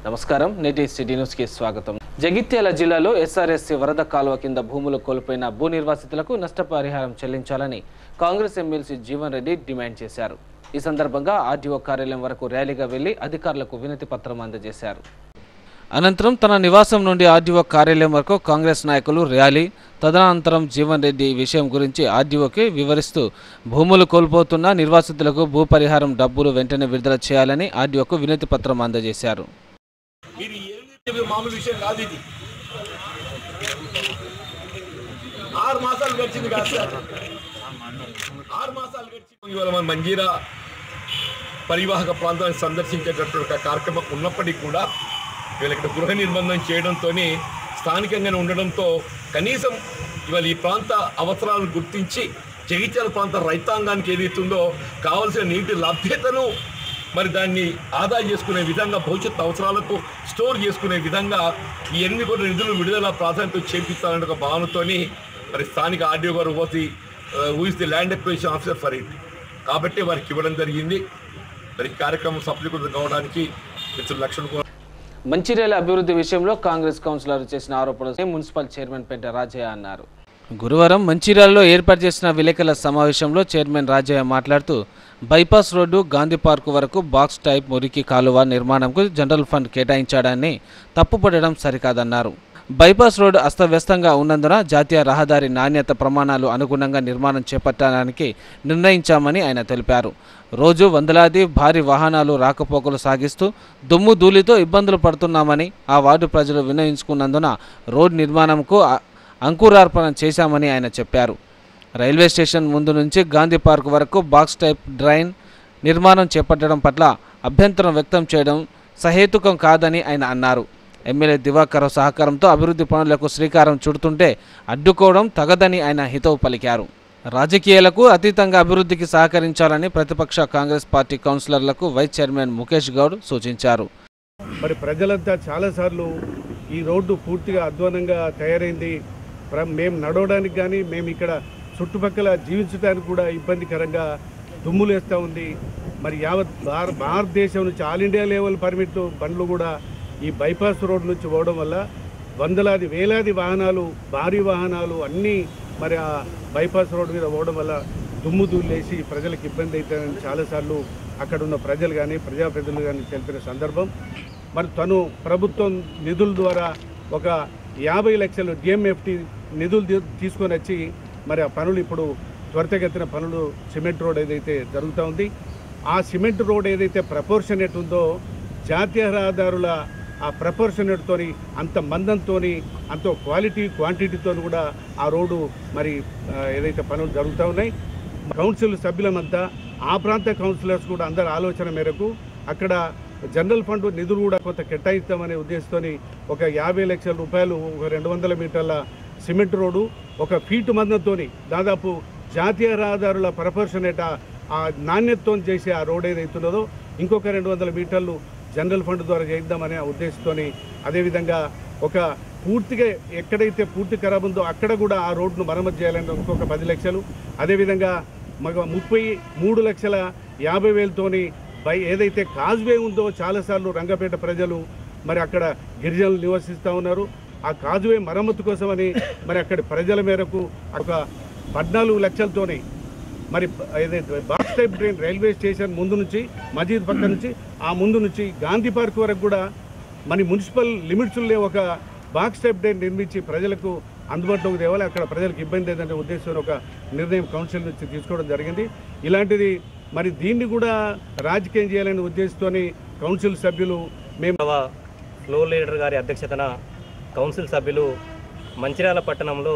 నమస్కారం నేటి సిటీ న్యూస్కి స్వాగతం జగిత్యాల జిల్లాలో ఎస్ఆర్ఎస్సి వరద కాలువ కింద భూములు కోల్పోయిన భూ నిర్వాసితులకు నష్టపరిహారం చెల్లించాలని కాంగ్రెస్ ఎమ్మెల్సీ జీవన్ రెడ్డి డిమాండ్ చేశారు ఈ సందర్భంగా ఆర్డీఓ కార్యాలయం వరకు ర్యాలీగా వెళ్లి అధికారులకు వినతి పత్రం అందజేశారు అనంతరం తన నివాసం నుండి ఆర్డీఓ కార్యాలయం వరకు కాంగ్రెస్ నాయకులు ర్యాలీ తదనంతరం జీవన్ రెడ్డి ఈ విషయం గురించి ఆర్డీఓకి వివరిస్తూ భూములు కోల్పోతున్న నిర్వాసితులకు భూ పరిహారం డబ్బులు వెంటనే విడుదల చేయాలని ఆర్డీఓకు వినతి పత్రం అందజేశారు మీరు ఏమి మామూలు విషయం కాదు ఇది ఆరు మాసాలు గడిచింది కాదు సార్ ఆరు మాసాలు గడిచింది ఇవాళ మన మంజీరా పరివాహక ప్రాంతాన్ని సందర్శించేటటువంటి ఒక కార్యక్రమం ఉన్నప్పటికీ కూడా వీళ్ళ ఇక్కడ గృహ నిర్బంధం చేయడంతో స్థానికంగానే ఉండడంతో కనీసం ఇవాళ ఈ ప్రాంత అవసరాలను గుర్తించి జగిత్యాల ప్రాంత రైతాంగానికి ఏదైతుందో కావలసిన నీటి లభ్యతను మరి దాన్ని ఆదా చేసుకునే విధంగా భవిష్యత్ అవసరాలకు స్టోర్ చేసుకునే విధంగా ఈ ఎనిమిది కోట్ల నిధులు విడుదల ప్రాధాన్యత చేపిస్తారనే ఒక భావనతోని మరి స్థానిక ఆర్డీఓ గారు పోసి who is the land acquisition officer for it కాబట్టి వారికి ఇవ్వడం జరిగింది మరి ఈ కార్యక్రమం సఫలీకృతం కావడానికి మిత్రులు లక్షణ కోరు మంచిర్యాల అభివృద్ధి విషయంలో కాంగ్రెస్ కౌన్సిలర్ చేసిన ఆరోపణలు మున్సిపల్ చైర్మన్ పెంట రాజయ్య అన్నారు గురువారం మంచిర్యాలలో ఏర్పాటు చేసిన విలేకరుల సమావేశంలో చైర్మన్ రాజయ్య మాట్లాడుతూ బైపాస్ రోడ్డు గాంధీ పార్కు వరకు బాక్స్ టైప్ మురికి కాలువ నిర్మాణంకు జనరల్ ఫండ్ కేటాయించాడని తప్పుపడడం సరికాదన్నారు బైపాస్ రోడ్డు అస్తవ్యస్తంగా ఉన్నందున జాతీయ రహదారి నాణ్యత ప్రమాణాలు అనుగుణంగా నిర్మాణం చేపట్టడానికి నిర్ణయించామని ఆయన తెలిపారు రోజు వందలాది భారీ వాహనాలు రాకపోకలు సాగిస్తూ దుమ్ము ధూళితో ఇబ్బందులు పడుతున్నామని ఆ వార్డు ప్రజలు వినయించుకున్నందున రోడ్ నిర్మాణంకు అ- అంకురార్పణ చేశామని ఆయన చెప్పారు రైల్వే స్టేషన్ ముందు నుంచి గాంధీ పార్క్ వరకు బాక్స్ టైప్ డ్రైన్ నిర్మాణం చేపట్టడం పట్ల అభ్యంతరం వ్యక్తం చేయడం సహేతుకం కాదని ఆయన అన్నారు ఎమ్మెల్యే దివాకర్ సహకారంతో అభివృద్ధి పనులకు శ్రీకారం చుడుతుంటే అడ్డుకోవడం తగదని ఆయన హితవు పలికారు రాజకీయాలకు అతీతంగా అభివృద్ధికి సహకరించాలని ప్రతిపక్ష కాంగ్రెస్ పార్టీ కౌన్సిలర్లకు వైస్ చైర్మన్ ముఖేష్ గౌడ్ సూచించారు మరి ప్రజలంతా చాలాసార్లు ఈ రోడ్డు పూర్తిగా అధ్వానంగా తయారైంది ప్ర- మేము నడవడానికి కానీ మేము ఇక్కడ చుట్టుపక్కల జీవించడానికి కూడా ఇబ్బందికరంగా దుమ్ములు వేస్తూ ఉంది మరి యావత్ భార భారతదేశం నుంచి ఆల్ ఇండియా లెవెల్ పర్మిట్ బండ్లు కూడా ఈ బైపాస్ రోడ్ నుంచి పోవడం వల్ల వందలాది వేలాది వాహనాలు భారీ వాహనాలు అన్నీ మరి ఆ బైపాస్ రోడ్ మీద పోవడం వల్ల దుమ్ము దుల్లేసి ప్రజలకు ఇబ్బంది అవుతుందని చాలాసార్లు అక్కడ ఉన్న ప్రజలు కానీ ప్రజాప్రతినిధులు కానీ తెలిపిన సందర్భం మరి తను ప్రభుత్వం నిధుల ద్వారా ఒక యాభై లక్షలు డిఎంఎఫ్టి నిధులు తీ- తీసుకొని వచ్చి మరి ఆ పనులు ఇప్పుడు త్వరితగతిన పనులు సిమెంట్ రోడ్ ఏదైతే జరుగుతూ ఉంది ఆ సిమెంట్ రోడ్ ఏదైతే ప్రపోర్షనేట్ ఉందో జాతీయ రహదారుల ఆ ప్రపోర్షనేట్తోని అంత మందంతోని అంత క్వాలిటీ క్వాంటిటీతో కూడా ఆ రోడ్డు మరి ఆ, ఏదైతే పనులు జరుగుతూ ఉన్నాయి కౌన్సిల్ సభ్యులమంతా ఆ ప్రాంత కౌన్సిలర్స్ కూడా అందరి ఆలోచన మేరకు అక్కడ జనరల్ ఫండ్ నిధులు కూడా కొంత కేటాయిస్తామనే ఉద్దేశంతో ఒక యాభై లక్షల రూపాయలు ఒక రెండు వందల మీటర్ల సిమెంట్ రోడ్డు ఒక ఫీటు మందంతోని దాదాపు జాతీయ రహదారుల ప్రపోర్షనేట ఆ నాణ్యతతో చేసే ఆ రోడ్ ఏదైతున్నదో ఇంకొక రెండు వందల మీటర్లు జనరల్ ఫండ్ ద్వారా చేద్దామనే ఉద్దేశంతో అదేవిధంగా ఒక పూర్తిగా ఎక్కడైతే పూర్తి ఖరాబ్ ఉందో అక్కడ కూడా ఆ రోడ్ను మరమ్మతు చేయాలని ఇంకొక పది లక్షలు అదేవిధంగా మగ ముప్పై మూడు లక్షల యాభై వేలతోని బై ఏదైతే కాజ్వే ఉందో చాలాసార్లు రంగపేట ప్రజలు మరి అక్కడ గిరిజనులు నివసిస్తూ ఉన్నారు ఆ కాజ్వే మరమ్మతు కోసమని మరి అక్కడి ప్రజల మేరకు ఒక పద్నాలుగు లక్షలతోని మరి ఏదైతే box type drain railway station ముందు నుంచి మజీద్ పక్క నుంచి ఆ ముందు నుంచి గాంధీ పార్క్ వరకు కూడా మన మున్సిపల్ లిమిట్స్లో ఒక బాక్స్ టైప్ ట్రైన్ నిర్మించి ప్రజలకు అందుబాటులోకి తేవాలి అక్కడ ప్రజలకు ఇబ్బంది లేదనే ఉద్దేశంతో ఒక నిర్ణయం కౌన్సిల్ నుంచి తీసుకోవడం జరిగింది ఇలాంటిది మరి దీన్ని కూడా రాజకీయం చేయాలనే ఉద్దేశంతో కౌన్సిల్ సభ్యులు మేము గౌరవ ఫ్లోర్ లీడర్ గారి అధ్యక్షతన కౌన్సిల్ సభ్యులు మంచిర్యాల పట్టణంలో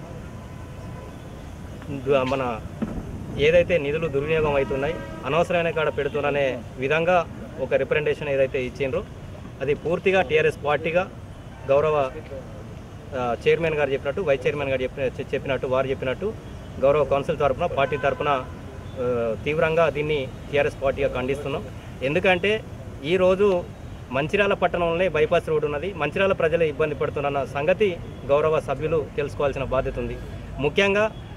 దు- మన ఏదైతే నిధులు దుర్వినియోగం అవుతున్నాయి అనవసరమైన కాడ పెడుతున్నానే విధంగా ఒక రిప్రజెంటేషన్ ఏదైతే ఇచ్చిండ్రో అది పూర్తిగా టీఆర్ఎస్ పార్టీగా గౌరవ ఆ, చైర్మన్ గారు చెప్పినట్టు వైస్ చైర్మన్ గారు చెప్పిన చె- చెప్పినట్టు వారు చెప్పినట్టు గౌరవ కౌన్సిల్ తరపున పార్టీ తరపున ఆ, తీవ్రంగా దీన్ని టీఆర్ఎస్ పార్టీగా ఖండిస్తున్నాం ఎందుకంటే ఈరోజు మంచిర్యాల పట్టణంలోనే బైపాస్ రోడ్ ఉన్నది మంచిర్యాల ప్రజలు ఇబ్బంది పడుతున్న సంగతి గౌరవ సభ్యులు తెలుసుకోవాల్సిన బాధ్యత ఉంది ముఖ్యంగా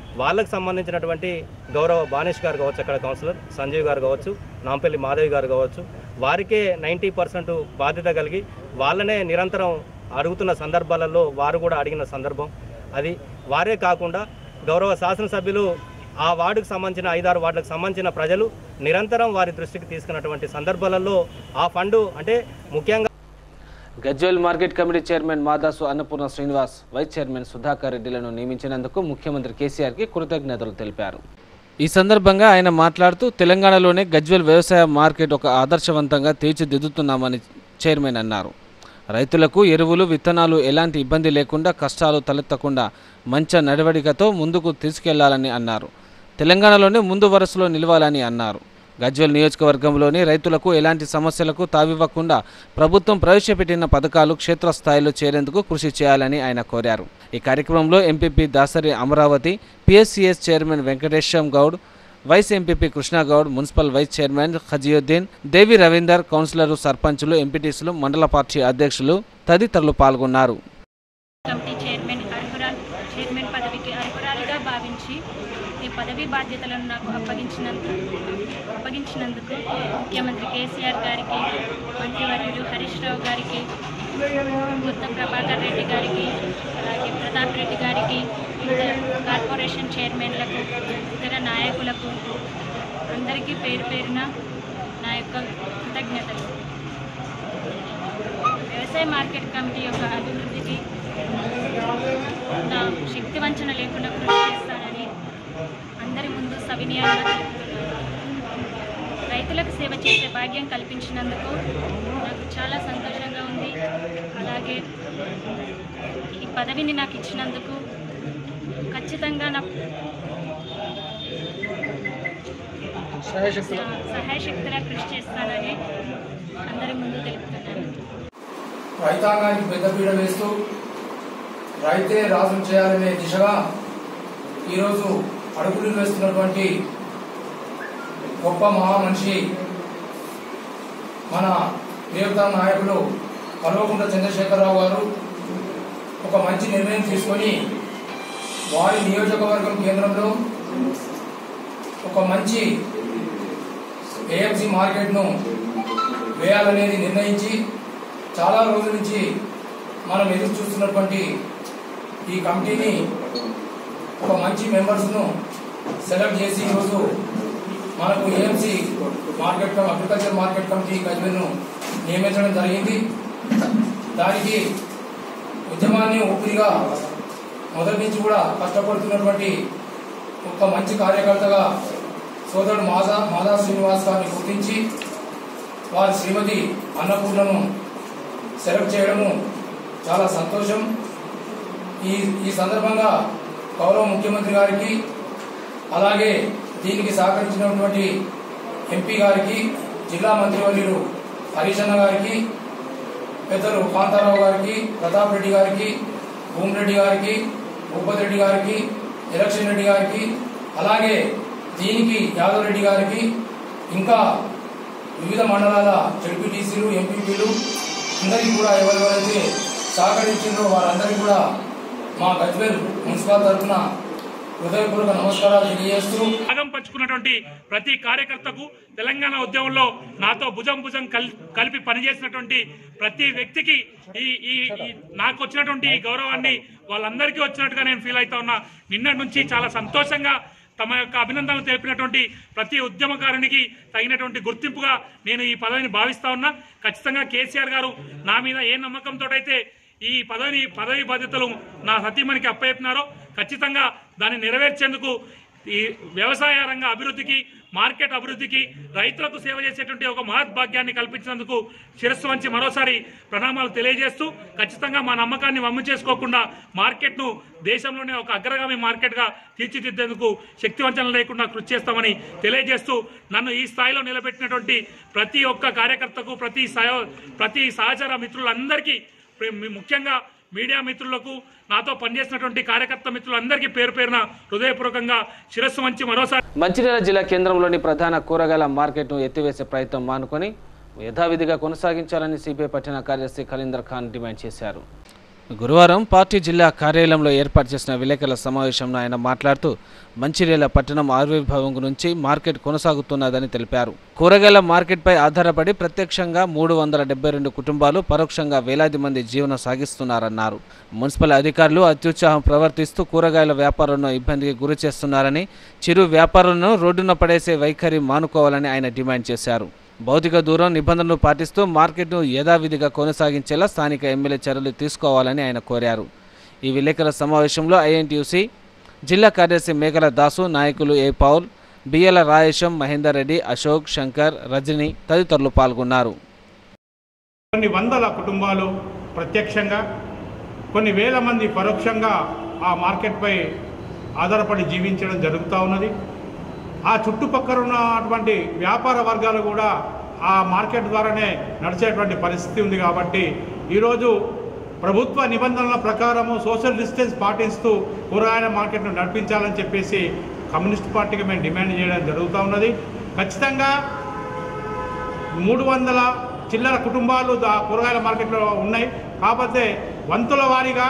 వాళ్ళకు సంబంధించినటువంటి గౌరవ బానేష్ గారు కావచ్చు అక్కడ కౌన్సిలర్ సంజీవ్ గారు కావచ్చు నాంపల్లి మాధవి గారు కావచ్చు వారికే నైంటీ పర్సెంట్ బాధ్యత కలిగి వాళ్ళనే నిరంతరం అడుగుతున్న సందర్భాలలో వారు కూడా అడిగిన సందర్భం అది వారే కాకుండా గౌరవ శాసనసభ్యులు ఆ వార్డుకు సంబంధించిన ఐదారు వార్డులకు సంబంధించిన ప్రజలు నిరంతరం వారి దృష్టికి తీసుకున్నటువంటి సందర్భాలలో ఆ ఫండు అంటే ముఖ్యంగా Gajwel market committee chairman Madasu Annapurna Srinivas vice chairman Sudhakar రెడ్డిలను నియమించినందుకు ముఖ్యమంత్రి కేసీఆర్కి కృతజ్ఞతలు తెలిపారు ఈ సందర్భంగా ఆయన మాట్లాడుతూ తెలంగాణలోనే గజ్వేల్ వ్యవసాయ మార్కెట్ ఒక ఆదర్శవంతంగా తీర్చిదిద్దుతున్నామని చైర్మన్ అన్నారు రైతులకు ఎరువులు విత్తనాలు ఎలాంటి ఇబ్బంది లేకుండా కష్టాలు తలెత్తకుండా మంచి నడవడికతో ముందుకు తీసుకెళ్లాలని అన్నారు తెలంగాణలోనే ముందు వరుసలో నిలవాలని అన్నారు గజ్వేల్ నియోజకవర్గంలోని రైతులకు ఎలాంటి సమస్యలకు తావివ్వకుండా ప్రభుత్వం ప్రవేశపెట్టిన పథకాలు క్షేత్రస్థాయిలో చేరేందుకు కృషి చేయాలని ఆయన కోరారు ఈ కార్యక్రమంలో MPP Dasari Amaravathi PSCS chairman Venkatesham Goud vice MPP Krishna Goud municipal vice chairman Khajiuddin Devi Ravinder కౌన్సిలర్లు సర్పంచులు ఎంపీటీసీలు మండల పార్టీ అధ్యక్షులు తదితరులు పాల్గొన్నారు కమిటీ చైర్మన్ అర్హురాల్ చైర్మన్ పదవికి అర్హురాలిగా భావించి ఈ పదవి బాధ్యతలను నాకు అప్పగించినందుకు అప్పగించినందుకు ముఖ్యమంత్రి కేసీఆర్ గారికి మంత్రివర్యులు హరీష్ రావు గారికి గుత్త ప్రభాకర్ రెడ్డి గారికి అలాగే ప్రతాప్ రెడ్డి గారికి ఇతర కార్పొరేషన్ చైర్మన్లకు ఇతర నాయకులకు అందరికీ పేరు పేరున నా యొక్క కృతజ్ఞతలు వ్యవసాయ మార్కెట్ కమిటీ యొక్క అభివృద్ధికి నా శక్తి వంచన లేకుండా కృషి చేస్తానని అందరి ముందు సవినీయంగా తెలుపుతున్నాను రైతులకు సేవ చేసే భాగ్యం కల్పించినందుకు నాకు చాలా సంతోషంగా ఉంది అలాగే ఈ పదవిని నాకు ఇచ్చినందుకు ఖచ్చితంగా నా సహాయ శక్తిగా కృషి చేస్తానని అందరి ముందు తెలుపుతున్నాను రైతాంగానికి పెద్దపీట వేస్తూ రైతే రాజును చేయాలనే దిశగా ఈరోజు అడుగులు వేస్తున్నటువంటి గొప్ప మహామనిషి మన ప్రియత నాయకులు కల్వకుంట్ల చంద్రశేఖరరావు గారు ఒక మంచి నిర్ణయం తీసుకొని వారి నియోజకవర్గం కేంద్రంలో ఒక మంచి ఏఎంసీ మార్కెట్ను వేయాలనేది నిర్ణయించి చాలా రోజుల నుంచి మనం ఎదురు చూస్తున్నటువంటి ఈ కమిటీని ఒక మంచి మెంబర్స్ను సెలెక్ట్ చేసి ఈరోజు మనకు ఏఎంసీ మార్కెట్ కమ్- అగ్రికల్చర్ మార్కెట్ కమిటీ గజ్వెల్ను నియమించడం జరిగింది దానికి ఉద్యమాన్ని ఊపిరిగా మొదటి నుంచి కూడా కష్టపడుతున్నటువంటి ఒక మంచి కార్యకర్తగా సోదరుడు మాదా మాదా శ్రీనివాస్ గారిని గుర్తించి వారి శ్రీమతి అన్నపూర్ణను సెలెక్ట్ చేయడము చాలా సంతోషం ఈ ఈ సందర్భంగా గౌరవ ముఖ్యమంత్రి గారికి అలాగే దీనికి సహకరించినటువంటి ఎంపీ గారికి జిల్లా మంత్రివర్యులు హరీష్ అన్న గారికి పెద్దలు కాంతారావు గారికి ప్రతాప్ రెడ్డి గారికి భూమిరెడ్డి గారికి భూపతి రెడ్డి గారికి ఎలక్షన్ రెడ్డి గారికి అలాగే దీనికి యాదవ్ రెడ్డి గారికి ఇంకా వివిధ మండలాల జడ్పీటీసీలు ఎంపీపీలు అందరికీ కూడా ఎవరెవరైతే సహకరించిందో వారందరికీ కూడా మా గజ్వేల్ మున్సిపల్ తరఫున హృదయపూర్వక నమస్కారాలు తెలియజేస్తూ భాగం పంచుకున్నటువంటి ప్రతి కార్యకర్తకు తెలంగాణ ఉద్యమంలో నాతో భుజం భుజం కల్- కలిపి పనిచేసినటువంటి ప్రతి వ్యక్తికి ఈ ఈ ఈ నాకు వచ్చినటువంటి ఈ గౌరవాన్ని వాళ్ళందరికీ వచ్చినట్టుగా నేను ఫీల్ అవుతా ఉన్నా నిన్నటి నుంచి చాలా సంతోషంగా తమ యొక్క అభినందనలు తెలిపినటువంటి ప్రతి ఉద్యమకారునికి తగినటువంటి గుర్తింపుగా నేను ఈ పదవిని భావిస్తా ఉన్నా ఖచ్చితంగా కేసీఆర్ గారు నా మీద ఏ నమ్మకంతో అయితే ఈ పదవిని పదవి బాధ్యతలు నా సతీమణికి అప్పచెప్పినారో ఖచ్చితంగా దాన్ని నెరవేర్చేందుకు ఈ వ్యవసాయ రంగ అభివృద్ధికి మార్కెట్ అభివృద్ధికి రైతులకు సేవ చేసేటువంటి ఒక మహత్ భాగ్యాన్ని కల్పించినందుకు శిరస్సు వంచి మరోసారి ప్రణామాలు తెలియజేస్తూ ఖచ్చితంగా మా నమ్మకాన్ని వమ్ము చేసుకోకుండా మార్కెట్ను దేశంలోనే ఒక అగ్రగామి మార్కెట్గా తీర్చిదిద్దేందుకు శక్తి వంచన లేకుండా కృషి చేస్తామని తెలియజేస్తూ నన్ను ఈ స్థాయిలో నిలబెట్టినటువంటి ప్రతి ఒక్క కార్యకర్తకు ప్రతి సహ ప్రతి సహచర మిత్రులందరికీ ప్రే- ముఖ్యంగా మీడియా మిత్రులకు నాతో పనిచేసినటువంటి కార్యకర్త మిత్రులందరికీ పేరు పేరున హృదయపూర్వకంగా శిరస్సు వంచి మరోసారి మంచిర్యాల జిల్లా కేంద్రంలోని ప్రధాన కూరగాయల మార్కెట్ను ఎత్తివేసే ప్రయత్నం మానుకొని యథావిధిగా కొనసాగించాలని సిపిఐ పట్టణ కార్యదర్శి ఖలీందర్ ఖాన్ డిమాండ్ చేశారు గురువారం పార్టీ జిల్లా కార్యాలయంలో ఏర్పాటు చేసిన విలేకరుల సమావేశంలో ఆయన మాట్లాడుతూ మంచిర్యాల పట్టణం ఆవిర్భావం గురించి మార్కెట్ కొనసాగుతున్నదని తెలిపారు కూరగాయల మార్కెట్పై ఆధారపడి ప్రత్యక్షంగా మూడు వందల డెబ్బై రెండు కుటుంబాలు పరోక్షంగా వేలాది మంది జీవనం సాగిస్తున్నారన్నారు మున్సిపల్ అధికారులు అత్యుత్సాహం ప్రవర్తిస్తూ కూరగాయల వ్యాపారులను ఇబ్బందికి గురి చేస్తున్నారని చిరు వ్యాపారులను రోడ్డున పడేసే వైఖరి మానుకోవాలని ఆయన డిమాండ్ చేశారు భౌతిక దూరం నిబంధనలు పాటిస్తూ మార్కెట్ను యథావిధిగా కొనసాగించేలా స్థానిక ఎమ్మెల్యే చర్యలు తీసుకోవాలని ఆయన కోరారు ఈ విలేకరుల సమావేశంలో ఐఎన్టీయూసీ జిల్లా కార్యదర్శి మేకల దాసు నాయకులు ఏ పౌల్ బియ్యల రాయేశం మహేందర్ రెడ్డి అశోక్ శంకర్ రజని తదితరులు పాల్గొన్నారు కొన్ని వందల కుటుంబాలు ప్రత్యక్షంగా కొన్ని వేల మంది పరోక్షంగా ఆ మార్కెట్పై ఆధారపడి జీవించడం జరుగుతూ ఉన్నది ఆ చుట్టుపక్కల ఉన్నటువంటి వ్యాపార వర్గాలు కూడా ఆ మార్కెట్ ద్వారానే నడిచేటువంటి పరిస్థితి ఉంది కాబట్టి ఈరోజు ప్రభుత్వ నిబంధనల ప్రకారము సోషల్ డిస్టెన్స్ పాటిస్తూ కూరగాయల మార్కెట్ను నడిపించాలని చెప్పేసి కమ్యూనిస్ట్ పార్టీకి మేము డిమాండ్ చేయడం జరుగుతూ ఉన్నది ఖచ్చితంగా మూడు వందల చిల్లర కుటుంబాలు దా కూరగాయల మార్కెట్లో ఉన్నాయి కాకపోతే వంతుల వారీగా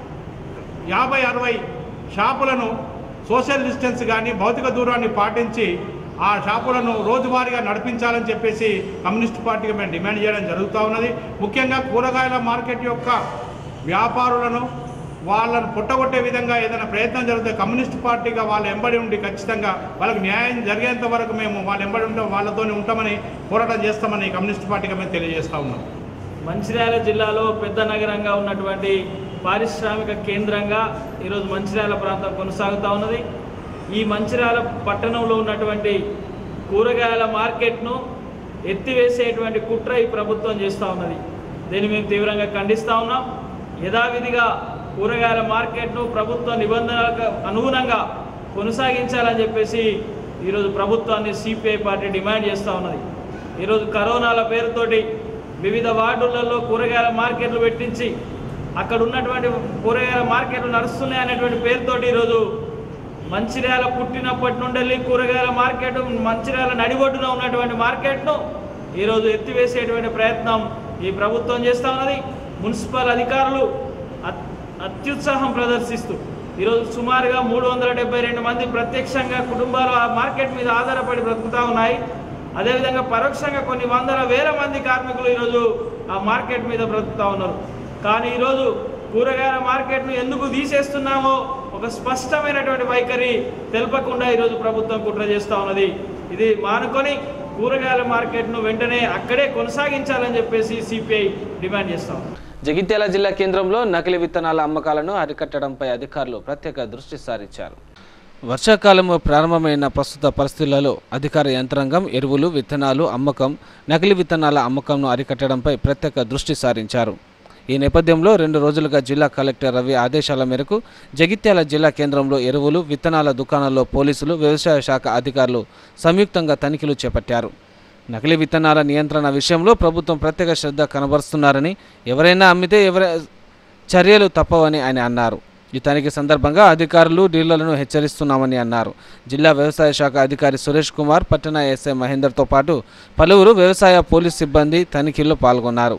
యాభై అరవై షాపులను సోషల్ డిస్టెన్స్ కానీ భౌతిక దూరాన్ని పాటించి ఆ షాపులను రోజువారీగా నడిపించాలని చెప్పేసి కమ్యూనిస్ట్ పార్టీకి మేము డిమాండ్ చేయడం జరుగుతూ ఉన్నది ముఖ్యంగా కూరగాయల మార్కెట్ యొక్క వ్యాపారులను వాళ్ళను పుట్టగొట్టే విధంగా ఏదైనా ప్రయత్నం జరిగితే కమ్యూనిస్ట్ పార్టీగా వాళ్ళ ఎంబడి ఉండి ఖచ్చితంగా వాళ్ళకి న్యాయం జరిగేంత వరకు మేము వాళ్ళ ఎంబడి ఉంటాం వాళ్ళతోనే ఉంటామని పోరాటం చేస్తామని కమ్యూనిస్ట్ పార్టీగా మేము తెలియజేస్తా ఉన్నాం మంచిర్యాల జిల్లాలో పెద్ద నగరంగా ఉన్నటువంటి పారిశ్రామిక కేంద్రంగా ఈరోజు మంచిర్యాల ప్రాంతం కొనసాగుతూ ఉన్నది ఈ మంచిర్యాల పట్టణంలో ఉన్నటువంటి కూరగాయల మార్కెట్ను ఎత్తివేసేటువంటి కుట్ర ఈ ప్రభుత్వం చేస్తూ ఉన్నది దీన్ని మేము తీవ్రంగా ఖండిస్తూ ఉన్నాం యథావిధిగా కూరగాయల మార్కెట్ను ప్రభుత్వ నిబంధనలకు అనుగుణంగా కొనసాగించాలని చెప్పేసి ఈరోజు ప్రభుత్వాన్ని సిపిఐ పార్టీ డిమాండ్ చేస్తూ ఉన్నది ఈరోజు కరోనాల పేరుతోటి వివిధ వార్డులలో కూరగాయల మార్కెట్లు పెట్టించి అక్కడ ఉన్నటువంటి కూరగాయల మార్కెట్లు నడుస్తున్నాయి అనేటువంటి పేరుతోటి ఈరోజు మంచిర్యాల పుట్టినప్పటి నుండి వెళ్ళి కూరగాయల మార్కెట్ మంచిర్యాల నడిబొడ్డున ఉన్నటువంటి మార్కెట్ను ఈరోజు ఎత్తివేసేటువంటి ప్రయత్నం ఈ ప్రభుత్వం చేస్తూ ఉన్నది మున్సిపల్ అధికారులు అత్- అత్యుత్సాహం ప్రదర్శిస్తూ ఈరోజు సుమారుగా మూడు వందల డెబ్బై రెండు మంది ప్రత్యక్షంగా కుటుంబాలు ఆ మార్కెట్ మీద ఆధారపడి బ్రతుకుతూ ఉన్నాయి అదేవిధంగా పరోక్షంగా కొన్ని వందల వేల మంది కార్మికులు ఈరోజు ఆ మార్కెట్ మీద బ్రతుకుతూ ఉన్నారు కానీ ఈరోజు కూరగాయల మార్కెట్ను ఎందుకు తీసేస్తున్నామో ఒక స్పష్టమైనటువంటి వైఖరి తెలపకుండా ఈరోజు ప్రభుత్వం కుట్ర చేస్తూ ఉన్నది ఇది మానుకొని కూరగాయల మార్కెట్ను వెంటనే అక్కడే కొనసాగించాలని చెప్పేసి సిపిఐ డిమాండ్ చేస్తాం జగిత్యాల జిల్లా కేంద్రంలో నకిలీ విత్తనాల అమ్మకాలను అరికట్టడంపై అధికారులు ప్రత్యేక దృష్టి సారించారు వర్షాకాలం ప్రారంభమైన ప్రస్తుత పరిస్థితులలో అధికార యంత్రాంగం ఎరువులు విత్తనాలు అమ్మకం నకిలీ విత్తనాల అమ్మకంను అరికట్టడంపై ప్రత్యేక దృష్టి సారించారు ఈ నేపథ్యంలో రెండు రోజులుగా జిల్లా కలెక్టర్ రవి ఆదేశాల మేరకు జగిత్యాల జిల్లా కేంద్రంలో ఎరువులు విత్తనాల దుకాణాల్లో పోలీసులు వ్యవసాయ శాఖ అధికారులు సంయుక్తంగా తనిఖీలు చేపట్టారు నకిలీ విత్తనాల నియంత్రణ విషయంలో ప్రభుత్వం ప్రత్యేక శ్రద్ధ కనబరుస్తున్నారని ఎవరైనా అమ్మితే ఎవర చర్యలు తప్పవని ఆయన అన్నారు ఈ తనిఖీ సందర్భంగా అధికారులు డీలర్లను హెచ్చరిస్తున్నామని అన్నారు జిల్లా వ్యవసాయ శాఖ అధికారి సురేష్ కుమార్ పట్టణ ఎస్ఐ మహేందర్తో పాటు పలువురు వ్యవసాయ పోలీస్ సిబ్బంది తనిఖీల్లో పాల్గొన్నారు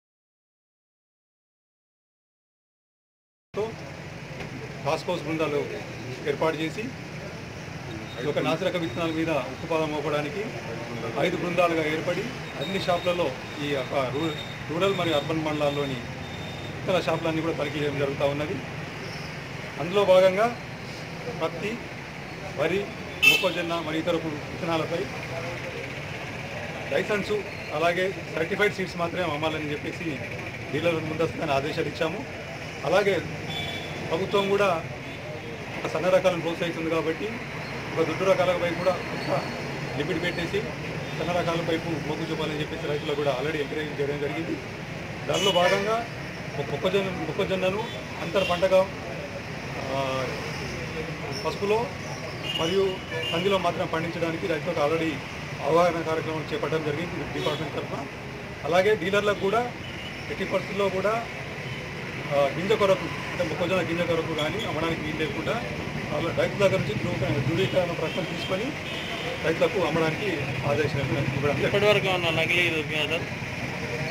టాస్క్ ఫోర్స్ బృందాలు ఏర్పాటు చేసి ఈ యొక్క నాసిరక విత్తనాల మీద ఉక్కుపాదం మోపడానికి ఐదు బృందాలుగా ఏర్పడి అన్ని షాపులలో ఈ యొక్క రూ- రూరల్ మరియు అర్బన్ మండలాల్లోని ఇతర షాపులన్నీ కూడా తనిఖీ చేయడం జరుగుతూ ఉన్నది అందులో భాగంగా పత్తి వరి మొక్కజొన్న మరియు ఇతర విత్తనాలపై లైసెన్సు అలాగే సర్టిఫైడ్ సీడ్స్ మాత్రమే అమ్మాలని చెప్పేసి డీలర్ ముందస్తుగానే ఆదేశాలు ఇచ్చాము అలాగే ప్రభుత్వం కూడా సన్న రకాలను ప్రోత్సహిస్తుంది కాబట్టి ఒక దుడ్డు రకాల వైపు కూడా ఒక లిమిట్ పెట్టేసి సన్న రకాల వైపు మొగ్గు చూపాలని చెప్పేసి రైతులకు కూడా ఆల్రెడీ ఎంకరేజ్ చేయడం జరిగింది దానిలో భాగంగా ఒక మొక్కజొన్న మొక్కజొన్నను అంతర పంటగా ఆ, పసుపులో మరియు కందిలో మాత్రం పండించడానికి రైతులకు ఆల్రెడీ అవగాహన కార్యక్రమం చేపట్టడం జరిగింది డిపార్ట్మెంట్ తరఫున అలాగే డీలర్లకు కూడా ఎట్టి పరిస్థితుల్లో కూడా ఆ, గింజ కొరకు అంటే మొక్కజొన్న గింజ కొరకు కానీ అమ్మడానికి వీలు లేకుండా వాళ్ళ రైతుల దగ్గర నుంచి ధృవీకరణ ధృవీకరణ ప్రశ్న తీసుకొని రైతులకు అమ్మడానికి ఆదేశం ఇవ్వడం జరిగింది. ఇప్పటివరకు ఉన్న నకిలీ దొరికినా సార్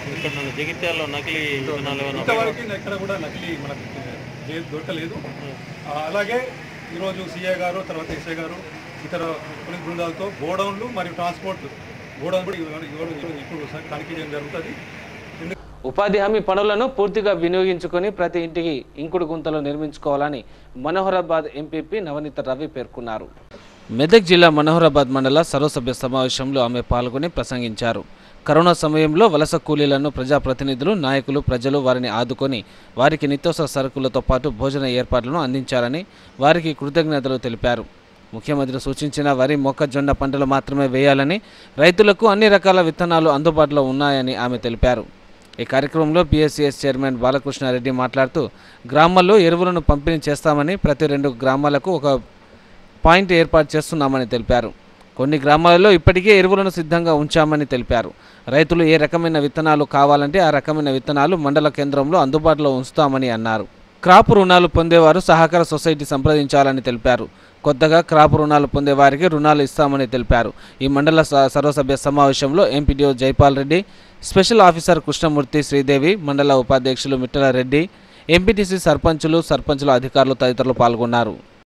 ఇక్కడ నుండి జగిత్యాలలో నకిలీ విత్తనాలు ఏమైనా ఇంతవరకు ఎక్కడ కూడా నకిలీ మనకు లేదు దొరకలేదు ఆ, అలాగే ఈరోజు సిఐ గారు తర్వాత ఎస్ఐ గారు ఇతర పోలీస్ బృందాలతో గోడౌన్లు మరియు ట్రాన్స్పోర్ట్ గోడౌన్ కూడా ఇవాళ- ఇవాళ- ఇప్పుడు తనిఖీ చేయడం జరుగుతుంది ఉపాధి హామీ పనులను పూర్తిగా వినియోగించుకొని ప్రతి ఇంటికి ఇంకుడు గుంతలు నిర్మించుకోవాలని మనోహరాబాద్ ఎంపీపీ నవనీత రవి పేర్కొన్నారు మెదక్ జిల్లా మనోహరాబాద్ మండల సర్వసభ్య సమావేశంలో ఆమె పాల్గొని ప్రసంగించారు కరోనా సమయంలో వలస కూలీలను ప్రజాప్రతినిధులు నాయకులు ప్రజలు వారిని ఆదుకొని వారికి నిత్యావసర సరుకులతో పాటు భోజన ఏర్పాట్లను అందించారని వారికి కృతజ్ఞతలు తెలిపారు ముఖ్యమంత్రి సూచించిన వరి మొక్కజొన్న పంటలు మాత్రమే వేయాలని రైతులకు అన్ని రకాల విత్తనాలు అందుబాటులో ఉన్నాయని ఆమె తెలిపారు ఈ కార్యక్రమంలో పిఎస్సిఎస్ చైర్మన్ బాలకృష్ణారెడ్డి మాట్లాడుతూ గ్రామాల్లో ఎరువులను పంపిణీ చేస్తామని ప్రతి రెండు గ్రామాలకు ఒక పాయింట్ ఏర్పాటు చేస్తున్నామని తెలిపారు కొన్ని గ్రామాలలో ఇప్పటికే ఎరువులను సిద్ధంగా ఉంచామని తెలిపారు రైతులు ఏ రకమైన విత్తనాలు కావాలంటే ఆ రకమైన విత్తనాలు మండల కేంద్రంలో అందుబాటులో ఉంచుతామని అన్నారు క్రాప్ రుణాలు పొందేవారు సహకార సొసైటీ సంప్రదించాలని తెలిపారు కొత్తగా క్రాప్ రుణాలు పొందే వారికి రుణాలు ఇస్తామని తెలిపారు ఈ మండల స- సర్వసభ్య సమావేశంలో MPDO Jaipal Reddy special officer Krishnamurthy Sridevi మండల ఉపాధ్యక్షులు మిట్టల రెడ్డి ఎంపీటీసీ సర్పంచులు సర్పంచుల అధికారులు తదితరులు పాల్గొన్నారు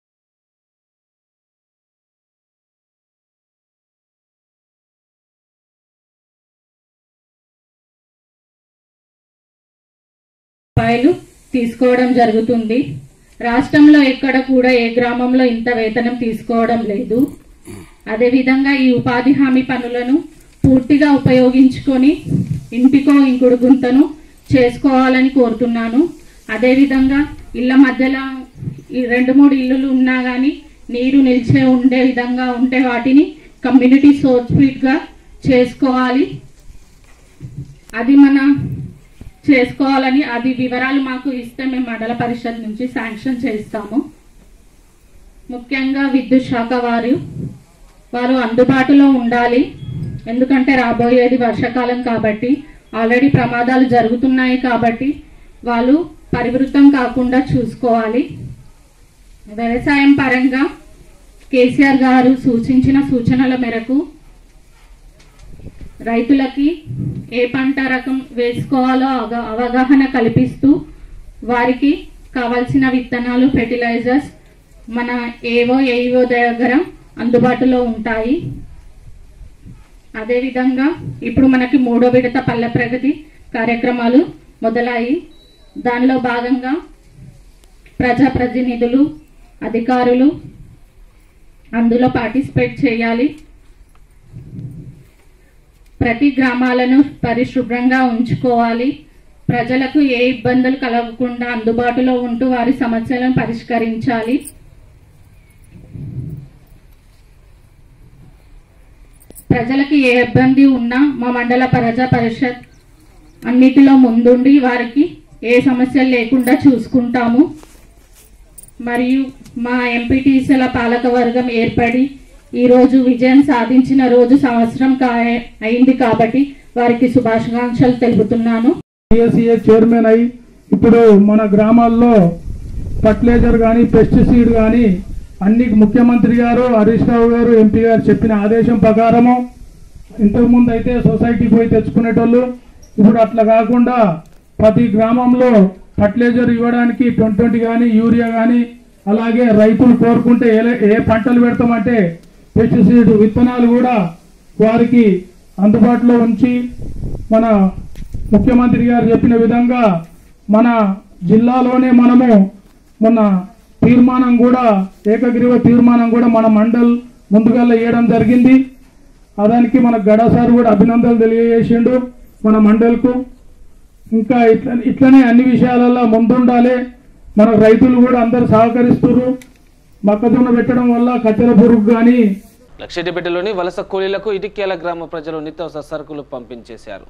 రూపాయలు తీసుకోవడం జరుగుతుంది రాష్ట్రంలో ఎక్కడ కూడా ఏ గ్రామంలో ఇంత వేతనం తీసుకోవడం లేదు అదేవిధంగా ఈ ఉపాధి హామీ పనులను పూర్తిగా ఉపయోగించుకొని ఇంటికో ఇంకుడు గుంతను చేసుకోవాలని కోరుతున్నాను అదేవిధంగా ఇళ్ళ మధ్యలో ఈ రెండు మూడు ఇల్లులు ఉన్నా కానీ నీరు నిలిచే ఉండే విధంగా ఉంటే వాటిని కమ్యూనిటీ సోర్స్ గా చేసుకోవాలి అది మన చేసుకోవాలని అది వివరాలు మాకు ఇస్తే మేము మండల పరిషత్ నుంచి శాంక్షన్ చేస్తాము ముఖ్యంగా విద్యుత్ శాఖ వారు వారు అందుబాటులో ఉండాలి ఎందుకంటే రాబోయేది వర్షాకాలం కాబట్టి ఆల్రెడీ ప్రమాదాలు జరుగుతున్నాయి కాబట్టి వాళ్ళు పరివృతం కాకుండా చూసుకోవాలి వ్యవసాయం పరంగా కేసీఆర్ గారు సూచించిన సూచనల మేరకు రైతులకి ఏ పంట రకం వేసుకోవాలో అవగా- అవగాహన కల్పిస్తూ వారికి కావాల్సిన విత్తనాలు ఫెర్టిలైజర్స్ మన ఏవో ఏవో దగ్గర అందుబాటులో ఉంటాయి అదేవిధంగా ఇప్పుడు మనకి మూడో విడత పల్లె ప్రగతి కార్యక్రమాలు మొదలయ్యి దానిలో భాగంగా ప్రజాప్రతినిధులు అధికారులు అందులో పార్టిసిపేట్ చేయాలి ప్రతి గ్రామాలను పరిశుభ్రంగా ఉంచుకోవాలి ప్రజలకు ఏ ఇబ్బందులు కలగకుండా అందుబాటులో ఉంటూ వారి సమస్యలను పరిష్కరించాలి ప్రజలకు ఏ ఇబ్బంది ఉన్నా మా మండల ప్రజా పరిషత్ అన్నిటిలో ముందుండి వారికి ఏ సమస్యలు లేకుండా చూసుకుంటాము మరియు మా ఎంపీటీసీల పాలక వర్గం ఏర్పడి ఈ రోజు విజయం సాధించిన రోజు సంవత్సరం కా అయింది కాబట్టి వారికి శుభాకాంక్షలు తెలుపుతున్నాను సిఎస్సిఏ చైర్మన్ అయి ఇప్పుడు మన గ్రామాల్లో ఫర్టిలైజర్ కానీ పెస్టిసైడ్ కానీ అన్ని ముఖ్యమంత్రి గారు హరీష్ రావు గారు ఎంపీ గారు చెప్పిన ఆదేశం ప్రకారము ఇంతకుముందు అయితే సొసైటీకి పోయి తెచ్చుకునేటోళ్ళు ఇప్పుడు అట్లా కాకుండా ప్రతి గ్రామంలో ఫర్టిలైజర్ ఇవ్వడానికి ట్వంటీ ట్వంటీ కానీ యూరియా కానీ అలాగే రైతులు కోరుకుంటే ఏ ఏ పంటలు పెడతామంటే పెస్టిసైడ్ విత్తనాలు కూడా వారికి అందుబాటులో ఉంచి మన ముఖ్యమంత్రి గారు చెప్పిన విధంగా మన జిల్లాలోనే మనము మొన్న తీర్మానం కూడా ఏకగ్రీవ తీర్మానం కూడా మన మండల్ ముందుగా వేయడం జరిగింది అదానికి మన గడా సార్ కూడా అభినందనలు తెలియజేసిండు మన మండల్కు ఇంకా ఇట్లా ఇట్లనే అన్ని విషయాలలో ముందుండాలి మన రైతులు కూడా అందరు సహకరిస్తున్నారు మొక్కజొన్న పెట్టడం వల్ల కత్తెర పురుగు కానీ లక్షడిపేటలోని వలస కూలీలకు ఇటిక్యాల గ్రామ ప్రజలు నిత్యావసర సరుకులు పంపించేశారు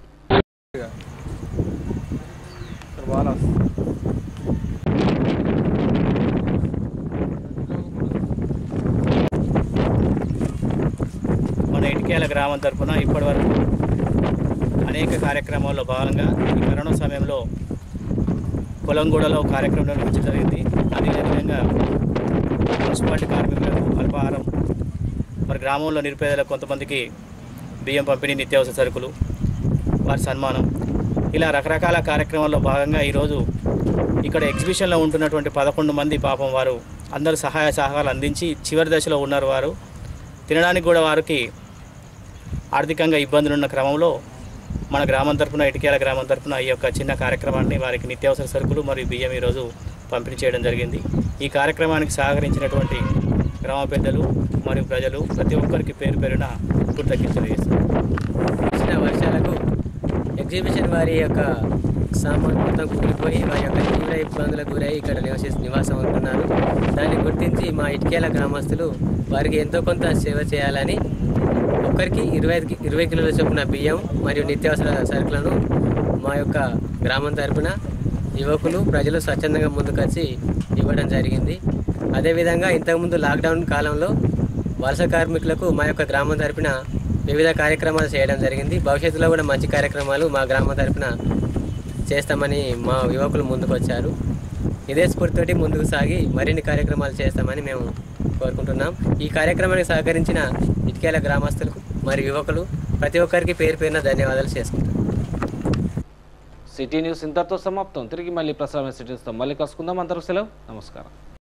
మన ఇటుకేల గ్రామం తరఫున ఇప్పటివరకు అనేక కార్యక్రమాల్లో భాగంగా ఈ కరోనా సమయంలో పొలంగూడలో కార్యక్రమం నిర్వహించడం జరిగింది అదేవిధంగా మున్సిపాలిటీ కార్మికులకు అల్పాహారం మరి గ్రామంలో నిరుపేదలకు కొంతమందికి బియ్యం పంపిణీ నిత్యావసర సరుకులు వారి సన్మానం ఇలా రకరకాల కార్యక్రమాల్లో భాగంగా ఈరోజు ఇక్కడ ఎగ్జిబిషన్లో ఉంటున్నటువంటి పదకొండు మంది పాపం వారు అందరూ సహాయ సహకారాలు అందించి చివరి దశలో ఉన్నారు వారు తినడానికి కూడా వారికి ఆర్థికంగా ఇబ్బందులు ఉన్న క్రమంలో మన గ్రామం తరపున ఇటుకేల గ్రామం తరపున ఈ యొక్క చిన్న కార్యక్రమాన్ని వారికి నిత్యావసర సరుకులు మరియు బియ్యం ఈరోజు పంపిణీ చేయడం జరిగింది ఈ కార్యక్రమానికి సహకరించినటువంటి గ్రామ పెద్దలు మరియు ప్రజలు ప్రతి ఒక్కరికి పేరు పేరున కృతజ్ఞతలు చేస్తారు వచ్చిన వర్షాలకు ఎగ్జిబిషన్ వారి యొక్క సామాన్ మొత్తం కూలిపోయి వారి యొక్క తీవ్ర ఇబ్బందులకు గురై ఇక్కడ నివసి నివాసం ఉంటున్నారు దాన్ని గుర్తించి మా ఇటుకేల గ్రామస్తులు వారికి ఎంతో కొంత సేవ చేయాలని ఒక్కరికి ఇరవై ఐదు ఇరవై కిలోల చొప్పున బియ్యం మరియు నిత్యావసర సరుకులను మా యొక్క గ్రామం తరపున యువకులు ప్రజలు స్వచ్ఛందంగా ముందుకొచ్చి ఇవ్వడం జరిగింది అదేవిధంగా ఇంతకుముందు లాక్డౌన్ కాలంలో వలస కార్మికులకు మా యొక్క గ్రామం తరపున వివిధ కార్యక్రమాలు చేయడం జరిగింది భవిష్యత్తులో కూడా మంచి కార్యక్రమాలు మా గ్రామం తరపున చేస్తామని మా యువకులు ముందుకు వచ్చారు ఇదే స్ఫూర్తితోటి ముందుకు సాగి మరిన్ని కార్యక్రమాలు చేస్తామని మేము కోరుకుంటున్నాం ఈ కార్యక్రమానికి సహకరించిన ఇటుకేల గ్రామస్తులకు మరియు యువకులు ప్రతి ఒక్కరికి పేరు పేరున ధన్యవాదాలు చేసుకుంటాం సిటీ న్యూస్ ఇంతటితో సమాప్తం తిరిగి మళ్ళీ ప్రసారమైన సిటీ న్యూస్తో మళ్ళీ కలుసుకుందాం అందరూ సెలవు నమస్కారం